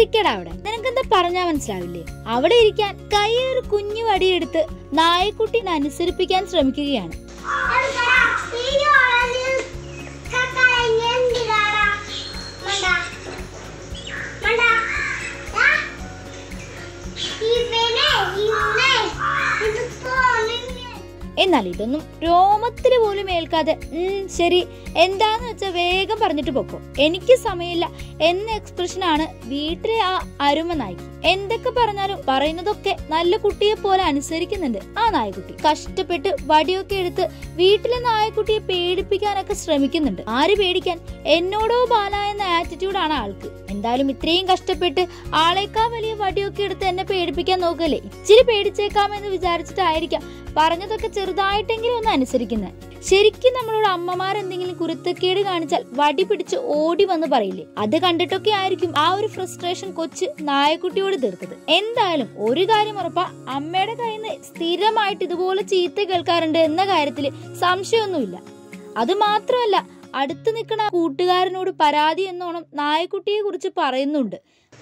ഇരിക്കടാ അവിടെ നിനക്കെന്താ പറഞ്ഞാ മനസ്സിലാവില്ലേ അവിടെ ഇരിക്കാൻ കയ്യിൽ ഒരു കുഞ്ഞു വടിയെടുത്ത് നായക്കുട്ടിനെ അനുസരിപ്പിക്കാൻ ശ്രമിക്കുകയാണ് എന്നാൽ ഇതൊന്നും രോമത്തിന് പോലും ഏൽക്കാതെ ഉം ശരി എന്താന്ന് വെച്ചാൽ വേഗം പറഞ്ഞിട്ട് പൊക്കോ എനിക്ക് സമയമില്ല എന്ന എക്സ്പ്രഷൻ ആണ് വീട്ടിലെ ആ അരുമ നായിക്ക് എന്തൊക്കെ പറഞ്ഞാലും പറയുന്നതൊക്കെ നല്ല കുട്ടിയെ പോലെ അനുസരിക്കുന്നുണ്ട് ആ നായക്കുട്ടി കഷ്ടപ്പെട്ട് വടിയൊക്കെ എടുത്ത് വീട്ടിലെ നായക്കുട്ടിയെ പേടിപ്പിക്കാനൊക്കെ ശ്രമിക്കുന്നുണ്ട് ആര് പേടിക്കാൻ എന്നോടോ ബാല എന്ന ആറ്റിറ്റ്യൂഡാണ് ആൾക്ക് എന്തായാലും ഇത്രയും കഷ്ടപ്പെട്ട് ആളേക്കാൾ വലിയ വടിയൊക്കെ എടുത്ത് എന്നെ പേടിപ്പിക്കാൻ നോക്കല്ലേ ഇച്ചിരി പേടിച്ചേക്കാമെന്ന് വിചാരിച്ചിട്ടായിരിക്കാം പറഞ്ഞതൊക്കെ ചെറുതായിട്ടെങ്കിലും ഒന്ന് അനുസരിക്കുന്നത് ശരിക്കും നമ്മളോട് അമ്മമാർ എന്തെങ്കിലും കുരുത്തക്കേട് കാണിച്ചാൽ വടി പിടിച്ച് ഓടി വന്ന് പറയില്ലേ അത് കണ്ടിട്ടൊക്കെ ആയിരിക്കും ആ ഒരു ഫ്രസ്ട്രേഷൻ കൊച്ച് നായക്കുട്ടിയോട് തീർത്തത് എന്തായാലും ഒരു കാര്യം ഉറപ്പാ അമ്മയുടെ കയ്യിൽ നിന്ന് സ്ഥിരമായിട്ട് ഇതുപോലെ ചീത്ത കേൾക്കാറുണ്ട് എന്ന കാര്യത്തിൽ സംശയമൊന്നുമില്ല അത് മാത്രമല്ല അടുത്ത് നിൽക്കുന്ന കൂട്ടുകാരനോട് പരാതി എന്നോണം നായക്കുട്ടിയെ കുറിച്ച് പറയുന്നുണ്ട്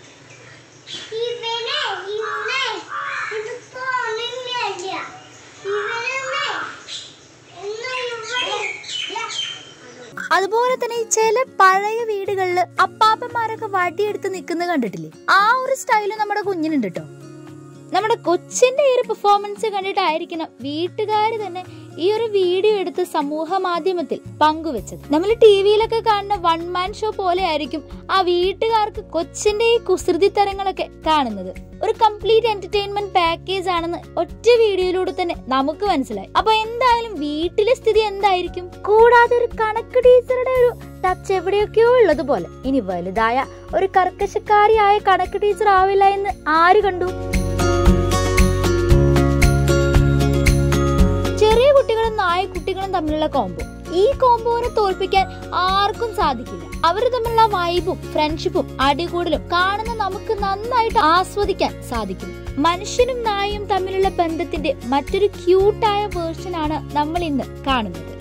ഇവനെ ഇവനെ ഇത് പോണില്ല ഇവനെ എന്നാ ഇവിടെ അതുപോലെ തന്നെ ചില പഴയ വീടുകളിൽ അപ്പാപ്പന്മാരൊക്കെ വടിയെടുത്ത് നിൽക്കുന്നത് കണ്ടിട്ടില്ലേ ആ ഒരു സ്റ്റൈല് നമ്മുടെ കുഞ്ഞിനുണ്ട് കേട്ടോ നമ്മുടെ കൊച്ചിന്റെ ഈ ഒരു പെർഫോമൻസ് കണ്ടിട്ടായിരിക്കണം വീട്ടുകാർ തന്നെ ഈ ഒരു വീഡിയോ എടുത്ത് സമൂഹ മാധ്യമത്തിൽ പങ്കുവെച്ചത് നമ്മൾ ടി വിയിലൊക്കെ കാണുന്ന വൺ മാൻ ഷോ പോലെ ആയിരിക്കും ആ വീട്ടുകാർക്ക് കൊച്ചിന്റെ ഈ കുസൃതി തരങ്ങളൊക്കെ കാണുന്നത് ഒരു കംപ്ലീറ്റ് എന്റർടൈൻമെന്റ് പാക്കേജ് ആണെന്ന് ഒറ്റ വീഡിയോയിലൂടെ തന്നെ നമുക്ക് മനസ്സിലായി അപ്പൊ എന്തായാലും വീട്ടിലെ സ്ഥിതി എന്തായിരിക്കും കൂടാതെ ഒരു കണക്ക് ടീച്ചറുടെ ഒരു ടച്ച് എവിടെയൊക്കെയോ ഉള്ളതുപോലെ ഇനി വലുതായ ഒരു കർക്കശക്കാരിയായ കണക്ക് ടീച്ചർ ആവില്ല എന്ന് ആര് കണ്ടു ചെറിയ കുട്ടികളും നായക്കുട്ടികളും തമ്മിലുള്ള കോംബോ ഈ കോംബോനെ തോൽപ്പിക്കാൻ ആർക്കും സാധിക്കില്ല അവർ തമ്മിലുള്ള വൈബും ഫ്രണ്ട്ഷിപ്പും അടികൂടലും കാണുന്ന നമുക്ക് നന്നായിട്ട് ആസ്വദിക്കാൻ സാധിക്കും മനുഷ്യനും നായയും തമ്മിലുള്ള ബന്ധത്തിന്റെ മറ്റൊരു ക്യൂട്ടായ വേർഷനാണ് നമ്മൾ ഇന്ന് കാണുന്നത്